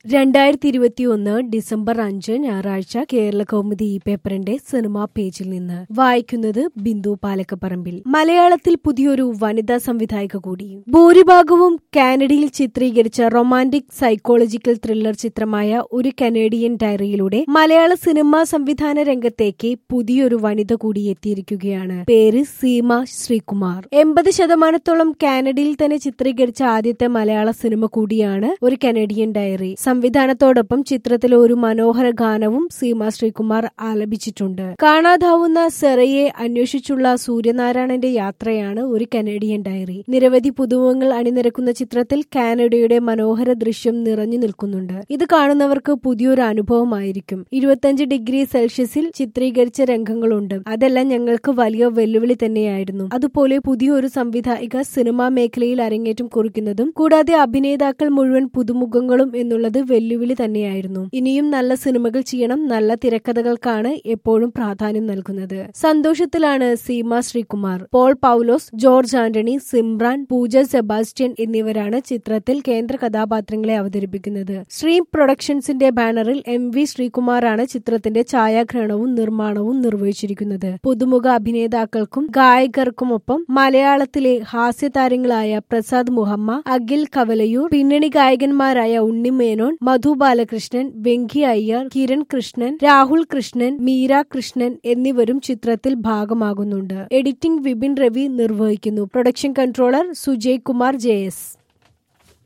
രണ്ടായിരത്തി ഇരുപത്തിയൊന്ന് ഡിസംബർ അഞ്ച് ഞായറാഴ്ച കേരള കൗമുദി ഈ പേപ്പറിന്റെ സിനിമാ പേജിൽ നിന്ന് വായിക്കുന്നത് ബിന്ദു പാലക്കപ്പറമ്പിൽ മലയാളത്തിൽ പുതിയൊരു വനിതാ സംവിധായിക കൂടി ഭൂരിഭാഗവും കാനഡയിൽ ചിത്രീകരിച്ച റൊമാന്റിക് സൈക്കോളജിക്കൽ ത്രില്ലർ ചിത്രമായ ഒരു കനേഡിയൻ ഡയറിയിലൂടെ മലയാള സിനിമാ സംവിധാന രംഗത്തേക്ക് പുതിയൊരു വനിത കൂടി എത്തിയിരിക്കുകയാണ് പേര് സീമ ശ്രീകുമാർ എൺപത് ശതമാനത്തോളം കാനഡയിൽ തന്നെ ചിത്രീകരിച്ച ആദ്യത്തെ മലയാള സിനിമ കൂടിയാണ് ഒരു കനേഡിയൻ ഡയറി സംവിധാനത്തോടൊപ്പം ചിത്രത്തിലെ ഒരു മനോഹര ഗാനവും സീമ ശ്രീകുമാർ ആലപിച്ചിട്ടുണ്ട് കാണാതാവുന്ന സെറയെ അന്വേഷിച്ചുള്ള സൂര്യനാരായണന്റെ യാത്രയാണ് ഒരു കനേഡിയൻ ഡയറി നിരവധി പുതുമുഖങ്ങൾ അണിനിരക്കുന്ന ചിത്രത്തിൽ കാനഡയുടെ മനോഹര ദൃശ്യം നിറഞ്ഞു നിൽക്കുന്നുണ്ട് ഇത് കാണുന്നവർക്ക് പുതിയൊരു അനുഭവമായിരിക്കും ഇരുപത്തിയഞ്ച് ഡിഗ്രി സെൽഷ്യസിൽ ചിത്രീകരിച്ച രംഗങ്ങളുണ്ട് അതെല്ലാം ഞങ്ങൾക്ക് വലിയ വെല്ലുവിളി തന്നെയായിരുന്നു അതുപോലെ പുതിയൊരു സംവിധായിക സിനിമാ മേഖലയിൽ അരങ്ങേറ്റം കുറിക്കുന്നതും കൂടാതെ അഭിനേതാക്കൾ മുഴുവൻ പുതുമുഖങ്ങളും എന്നുള്ളത് വെല്ലുവിളി തന്നെയായിരുന്നു ഇനിയും നല്ല സിനിമകൾ ചെയ്യണം നല്ല തിരക്കഥകൾക്കാണ് എപ്പോഴും പ്രാധാന്യം നൽകുന്നത് സന്തോഷത്തിലാണ് Seema Sreekumar Paul Paulose George Antony Simran Pooja Sebastian എന്നിവരാണ് ചിത്രത്തിൽ കേന്ദ്ര കഥാപാത്രങ്ങളെ അവതരിപ്പിക്കുന്നത് സ്ട്രീം പ്രൊഡക്ഷൻസിന്റെ ബാനറിൽ എം വി ശ്രീകുമാറാണ് ചിത്രത്തിന്റെ ഛായാഗ്രഹണവും നിർമ്മാണവും നിർവഹിച്ചിരിക്കുന്നത് പുതുമുഖ അഭിനേതാക്കൾക്കും ഗായകർക്കുമൊപ്പം മലയാളത്തിലെ ഹാസ്യതാരങ്ങളായ പ്രസാദ് മുഹമ്മ അഖിൽ കവലയൂർ പിന്നണി ഗായകന്മാരായ ഉണ്ണിമേനോൻ മധു ബാലകൃഷ്ണൻ വെങ്കി അയ്യർ കിരൺ കൃഷ്ണൻ രാഹുൽ കൃഷ്ണൻ മീര കൃഷ്ണൻ എന്നിവരും ചിത്രത്തിൽ ഭാഗമാകുന്നുണ്ട് എഡിറ്റിംഗ് വിപിൻ രവി നിർവഹിക്കുന്നു production controller Sujay Kumar J S